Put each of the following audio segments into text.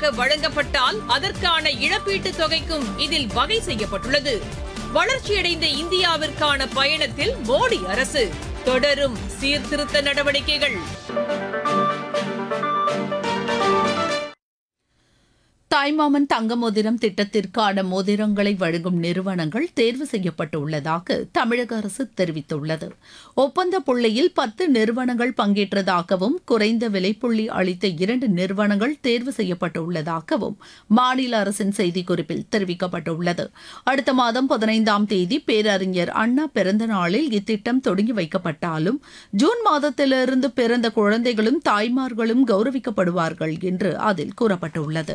தவறுதலாக வழங்கப்பட்டால் அதற்கான இழப்பீட்டுத் தொகைக்கும் இதில் வகை செய்யப்பட்டுள்ளது வளர்ச்சியடைந்த இந்தியாவிற்கான பயணத்தில் மோடி அரசு தொடரும் சீர்திருத்த நடவடிக்கைகள் தாய்மாமன் தங்க மோதிரம் திட்டத்திற்கான மோதிரங்களை வழங்கும் நிறுவனங்கள் தேர்வு செய்யப்பட்டுள்ளதாக தமிழக அரசு தெரிவித்துள்ளது ஒப்பந்த புள்ளியில் பத்து நிறுவனங்கள் பங்கேற்றதாகவும் குறைந்த விலைப்புள்ளி அளித்த இரண்டு நிறுவனங்கள் தேர்வு செய்யப்பட்டுள்ளதாகவும் மாநில அரசின் செய்திக்குறிப்பில் தெரிவிக்கப்பட்டுள்ளது அடுத்த மாதம் பதினைந்தாம் தேதி பேரறிஞர் அண்ணா பிறந்த நாளில் இத்திட்டம் தொடங்கி வைக்கப்பட்டாலும் ஜூன் மாதத்திலிருந்து பிறந்த குழந்தைகளும் தாய்மார்களும் கௌரவிக்கப்படுவார்கள் என்று அதில் கூறப்பட்டுள்ளது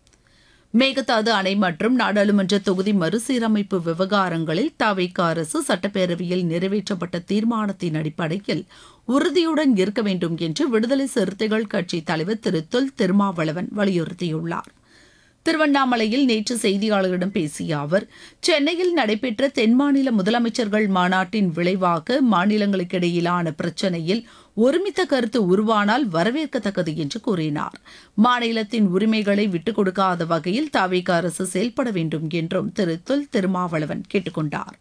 மேகதாது அணை மற்றும் நாடாளுமன்ற தொகுதி மறுசீரமைப்பு விவகாரங்களில் தவிக அரசு சட்டப்பேரவையில் நிறைவேற்றப்பட்ட தீர்மானத்தின் அடிப்படையில் உறுதியுடன் இருக்க வேண்டும் என்று விடுதலை சிறுத்தைகள் கட்சி தலைவர் திரு தொல் திருமாவளவன் வலியுறுத்தியுள்ளார் திருவண்ணாமலையில் நேற்று செய்தியாளர்களிடம் பேசிய அவர் சென்னையில் நடைபெற்ற தென்மாநில முதலமைச்சர்கள் மாநாட்டின் விளைவாக மாநிலங்களுக்கிடையிலான பிரச்சினையில் ஒருமித்த கருத்து உருவானால் வரவேற்கத்தக்கது என்று கூறினார் மாநிலத்தின் உரிமைகளை விட்டுக் கொடுக்காத வகையில் தாவேக அரசு செயல்பட வேண்டும் என்றும் திரு தொல் திருமாவளவன் கேட்டுக்கொண்டார்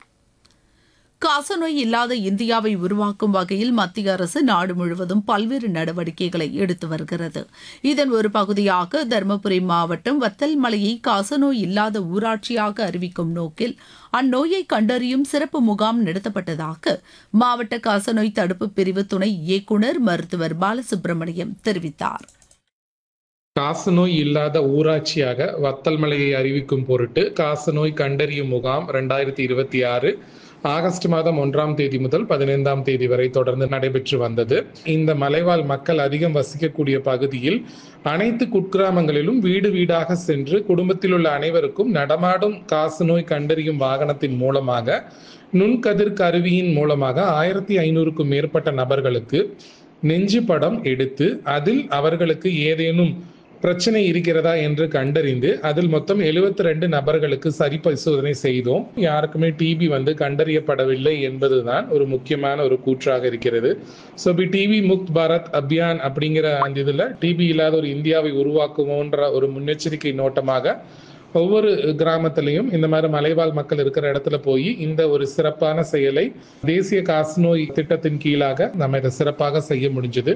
காசநோய் இல்லாத இந்தியாவை உருவாக்கும் வகையில் மத்திய அரசு நாடு முழுவதும் பல்வேறு நடவடிக்கைகளை எடுத்து வருகிறது இதன் ஒரு பகுதியாக தருமபுரி மாவட்டம் வத்தல் மலையை காசநோய் இல்லாத ஊராட்சியாக அறிவிக்கும் நோக்கில் அந்நோயை கண்டறியும் சிறப்பு முகாம் நடத்தப்பட்டதாக மாவட்ட காசநோய் தடுப்பு பிரிவு துணை இயக்குநர் மருத்துவர் பாலசுப்ரமணியம் தெரிவித்தார் காசநோய் இல்லாத ஊராட்சியாக வத்தல்மலையை அறிவிக்கும் பொருட்டு காசநோய் கண்டறியும் முகாம் ரெண்டாயிரத்தி இருபத்தி ஆறு ஆகஸ்ட் மாதம் ஒன்றாம் தேதி முதல் பதினைந்தாம் தேதி வரை தொடர்ந்து நடைபெற்று வந்தது இந்த மலைவாழ் மக்கள் அதிகம் வசிக்கக்கூடிய பகுதியில் அனைத்து குக்கிராமங்களிலும் வீடு வீடாக சென்று குடும்பத்தில் உள்ள அனைவருக்கும் நடமாடும் காசநோய் கண்டறியும் வாகனத்தின் மூலமாக நுண்கதிர் கருவியின் மூலமாக ஆயிரத்தி ஐநூறுக்கும் மேற்பட்ட நபர்களுக்கு நெஞ்சு படம் எடுத்து அதில் அவர்களுக்கு ஏதேனும் பிரச்சனை இருக்கிறதா என்று கண்டறிந்து அதில் மொத்தம் 72 ரெண்டு நபர்களுக்கு சரி பரிசோதனை செய்தோம் யாருக்குமே டிபி வந்து கண்டறியப்படவில்லை என்பதுதான் ஒரு முக்கியமான ஒரு கூற்றாக இருக்கிறது ஸோ பி டிபி முக்த் பாரத் அபியான் அப்படிங்கிற அந்த இதில் டிபி இல்லாத ஒரு இந்தியாவை உருவாக்குவோன்ற ஒரு முன்னெச்சரிக்கை நோட்டமாக ஒவ்வொரு கிராமத்திலையும் இந்த மாதிரி மலைவாழ் மக்கள் இருக்கிற இடத்துல போய் இந்த ஒரு சிறப்பான செயலை தேசிய காசநோய் திட்டத்தின் கீழாக நம்ம இதை சிறப்பாக செய்ய முடிஞ்சது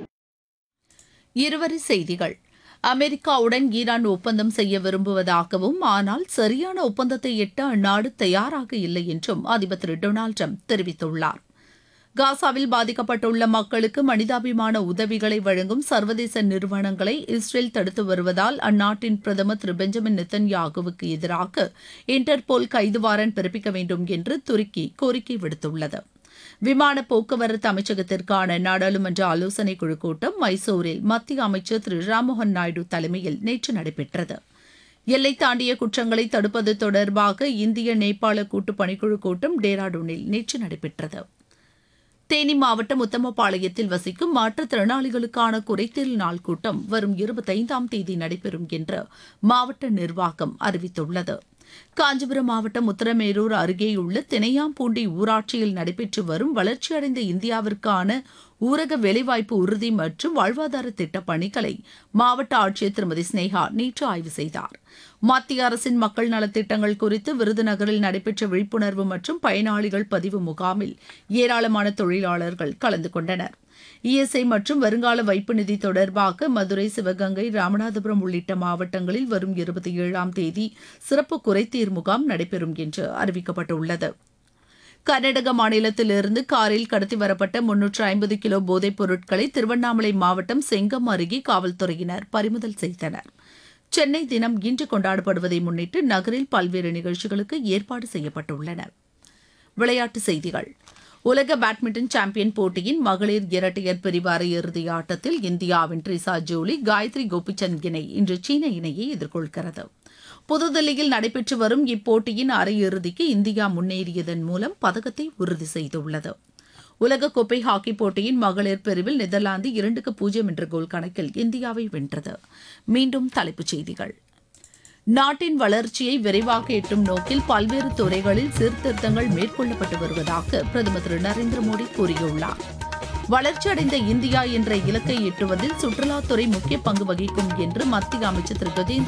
இருவரி செய்திகள் அமெரிக்காவுடன் ஈரான் ஒப்பந்தம் செய்ய விரும்புவதாகவும் ஆனால் சரியான ஒப்பந்தத்தை எட்ட அந்நாடு தயாராக இல்லை என்றும் அதிபர் திரு டொனால்டு ட்ரம்ப் தெரிவித்துள்ளார் காசாவில் பாதிக்கப்பட்டுள்ள மக்களுக்கு மனிதாபிமான உதவிகளை வழங்கும் சர்வதேச நிறுவனங்களை இஸ்ரேல் தடுத்து வருவதால் அந்நாட்டின் பிரதமர் திரு பெஞ்சமின் நெத்தன்யாகுவுக்கு எதிராக இன்டர்போல் கைது வாரண்ட் பிறப்பிக்க வேண்டும் என்று துருக்கி கோரிக்கை விடுத்துள்ளது விமான போக்குவரத்து அமைச்சகத்திற்கான நாடாளுமன்ற ஆலோசனைக் குழு கூட்டம் மைசூரில் மத்திய அமைச்சர் திரு ராம்மோகன் நாயுடு தலைமையில் நேற்று நடைபெற்றது எல்லை தாண்டிய குற்றங்களை தடுப்பது தொடர்பாக இந்திய நேபாள கூட்டு பணிக்குழு கூட்டம் டேராடூனில் நேற்று நடைபெற்றது தேனி மாவட்டம் உத்தமபாளையத்தில் வசிக்கும் மாற்றுத்திறனாளிகளுக்கான குறைதீர் நாள் கூட்டம் வரும் இருபத்தைந்தாம் தேதி நடைபெறும் என்று மாவட்ட நிர்வாகம் அறிவித்துள்ளது காஞ்சிபுரம் மாவட்டம் உத்தரமேரூர் அருகேயுள்ள தினையாம்பூண்டி ஊராட்சியில் நடைபெற்று வரும் வளர்ச்சியடைந்த இந்தியாவிற்கான ஊரக வேலைவாய்ப்பு உறுதி மற்றும் வாழ்வாதார திட்டப் பணிகளை மாவட்ட ஆட்சியர் திருமதி ஸ்னேகா நேற்று ஆய்வு செய்தார் மத்திய அரசின் மக்கள் நலத்திட்டங்கள் குறித்து விருதுநகரில் நடைபெற்ற விழிப்புணர்வு மற்றும் பயனாளிகள் பதிவு முகாமில் ஏராளமான தொழிலாளர்கள் கலந்து கொண்டனர் இஎஸ்ஐ மற்றும் வருங்கால வைப்பு நிதி தொடர்பாக மதுரை சிவகங்கை ராமநாதபுரம் உள்ளிட்ட மாவட்டங்களில் வரும் இருபத்தி ஏழாம் தேதி சிறப்பு குறைதீர் முகாம் நடைபெறும் என்று அறிவிக்கப்பட்டுள்ளது கர்நாடக மாநிலத்திலிருந்து காரில் கடத்தி வரப்பட்ட முன்னூற்று ஐம்பது கிலோ போதைப் பொருட்களை திருவண்ணாமலை மாவட்டம் செங்கம் அருகே காவல்துறையினர் பறிமுதல் செய்தனர் சென்னை தினம் இன்று கொண்டாடப்படுவதை முன்னிட்டு நகரில் பல்வேறு நிகழ்ச்சிகளுக்கு ஏற்பாடு செய்யப்பட்டுள்ளன விளையாட்டுச் செய்திகள் உலக பேட்மிண்டன் சாம்பியன் போட்டியின் மகளிர் இரட்டையர் பிரிவு அரையிறுதி ஆட்டத்தில் இந்தியாவின் ட்ரிசா ஜோலி காயத்ரி கோபிச்சந்த் இணை இன்று சீன இணையை எதிர்கொள்கிறது புதுதில்லியில் நடைபெற்று வரும் இப்போட்டியின் அரையிறுதிக்கு இந்தியா முன்னேறியதன் மூலம் பதக்கத்தை உறுதி செய்துள்ளது உலகக்கோப்பை ஹாக்கி போட்டியின் மகளிர் பிரிவில் நெதர்லாந்து இரண்டுக்கு பூஜ்ஜியம் என்ற கோல் கணக்கில் இந்தியாவை வென்றது மீண்டும் தலைப்புச் செய்திகள் நாட்டின் வளர்ச்சியை விரைவாக எட்டும் நோக்கில் பல்வேறு துறைகளில் சீர்திருத்தங்கள் மேற்கொள்ளப்பட்டு வருவதாக பிரதமர் திரு நரேந்திர மோடி கூறியுள்ளார் வளர்ச்சியடைந்த இந்தியா என்ற இலக்கை எட்டுவதில் சுற்றுலாத்துறை முக்கிய பங்கு வகிக்கும் என்று மத்திய அமைச்சர் திரு கஜேந்திர